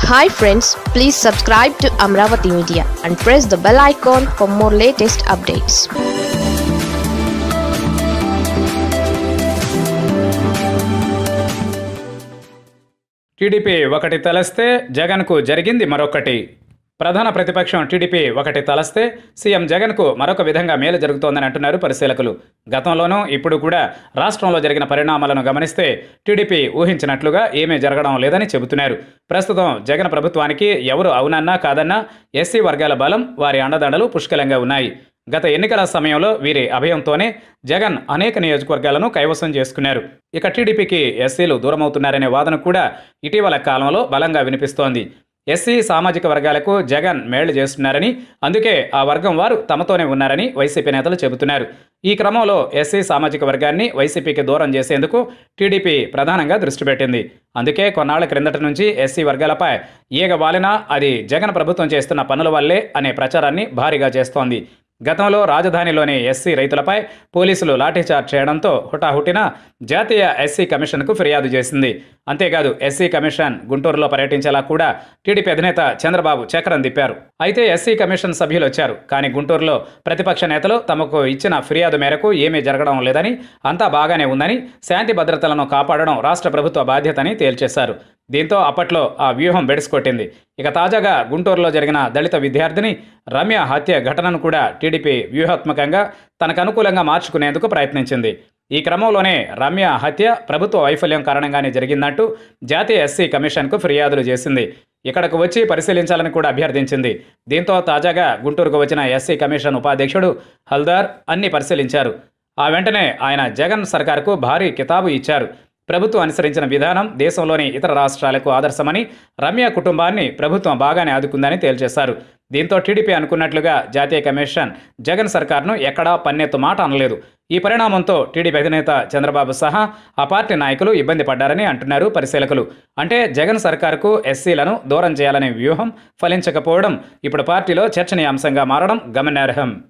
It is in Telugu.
hi friends please subscribe to Amaravati media and press the bell icon for more latest updates TDP ఒకటి తలస్తే జగన్కు జరిగింది మరొకటి ప్రధాన ప్రతిపక్షం టీడీపీ ఒకటి తలస్తే సీఎం జగన్కు మరొక విధంగా మేలు జరుగుతోందని అంటున్నారు పరిశీలకులు గతంలోనూ ఇప్పుడు కూడా రాష్ట్రంలో జరిగిన పరిణామాలను గమనిస్తే టీడీపీ ఊహించినట్లుగా ఏమీ జరగడం లేదని చెబుతున్నారు ప్రస్తుతం జగన్ ప్రభుత్వానికి ఎవరు అవునన్నా కాదన్నా ఎస్సీ వర్గాల బలం వారి అండదండలు పుష్కలంగా ఉన్నాయి గత ఎన్నికల సమయంలో వీరి అభయంతోనే జగన్ అనేక నియోజకవర్గాలను కైవసం చేసుకున్నారు ఇక టీడీపీకి ఎస్సీలు దూరమవుతున్నారనే వాదన కూడా ఇటీవల కాలంలో బలంగా వినిపిస్తోంది ఎస్సీ సామాజిక వర్గాలకు జగన్ మేళ్లు చేస్తున్నారని అందుకే ఆ వర్గం వారు తమతోనే ఉన్నారని వైసీపీ నేతలు చెబుతున్నారు ఈ క్రమంలో ఎస్సీ సామాజిక వర్గాన్ని వైసీపీకి దూరం చేసేందుకు టీడీపీ ప్రధానంగా దృష్టి పెట్టింది అందుకే కొన్నాళ్ల క్రిందట నుంచి ఎస్సీ వర్గాలపై ఈగ వాలినా అది జగన్ ప్రభుత్వం చేస్తున్న పనుల వల్లే అనే ప్రచారాన్ని భారీగా చేస్తోంది గతంలో రాజధానిలోని ఎస్సీ రైతులపై పోలీసులు లాఠీచార్జ్ చేయడంతో హుటాహుటిన జాతీయ ఎస్సీ కమిషన్కు ఫిర్యాదు చేసింది అంతేకాదు ఎస్సీ కమిషన్ గుంటూరులో పర్యటించేలా కూడా టీడీపీ అధినేత చంద్రబాబు చక్రం తిప్పారు అయితే ఎస్సీ కమిషన్ సభ్యులు వచ్చారు కానీ గుంటూరులో ప్రతిపక్ష నేతలు తమకు ఇచ్చిన ఫిర్యాదు మేరకు ఏమీ జరగడం లేదని అంతా బాగానే ఉందని శాంతి భద్రతలను కాపాడడం రాష్ట్ర ప్రభుత్వ బాధ్యతని తేల్చేశారు దీంతో అప్పట్లో ఆ వ్యూహం బెడిసికొట్టింది ఇక తాజాగా గుంటూరులో జరిగిన దళిత విద్యార్థిని రమ్య హత్య ఘటనను కూడా టీడీపీ వ్యూహాత్మకంగా తనకు అనుకూలంగా మార్చుకునేందుకు ప్రయత్నించింది ఈ క్రమంలోనే రమ్య హత్య ప్రభుత్వ వైఫల్యం కారణంగానే జరిగిందంటూ జాతీయ ఎస్సీ కమిషన్కు ఫిర్యాదులు చేసింది ఇక్కడకు వచ్చి పరిశీలించాలని కూడా అభ్యర్థించింది దీంతో తాజాగా గుంటూరుకు వచ్చిన ఎస్సీ కమిషన్ ఉపాధ్యక్షుడు హల్దార్ అన్ని పరిశీలించారు ఆ వెంటనే ఆయన జగన్ సర్కార్కు భారీ కితాబు ఇచ్చారు ప్రభుత్వం అనుసరించిన విధానం దేశంలోని ఇతర రాష్ట్రాలకు ఆదర్శమని రమ్య కుటుంబాన్ని ప్రభుత్వం బాగానే ఆదుకుందని తేల్చేశారు దీంతో టీడీపీ అనుకున్నట్లుగా జాతీయ కమిషన్ జగన్ సర్కార్ను ఎక్కడా పన్నెత్తు మాట అనలేదు ఈ పరిణామంతో టీడీపీ అధినేత చంద్రబాబు సహా ఆ పార్టీ నాయకులు ఇబ్బంది పడ్డారని అంటున్నారు పరిశీలకులు అంటే జగన్ సర్కార్కు ఎస్సీలను దూరం చేయాలనే వ్యూహం ఫలించకపోవడం ఇప్పుడు పార్టీలో చర్చనీయాంశంగా మారడం గమనార్హం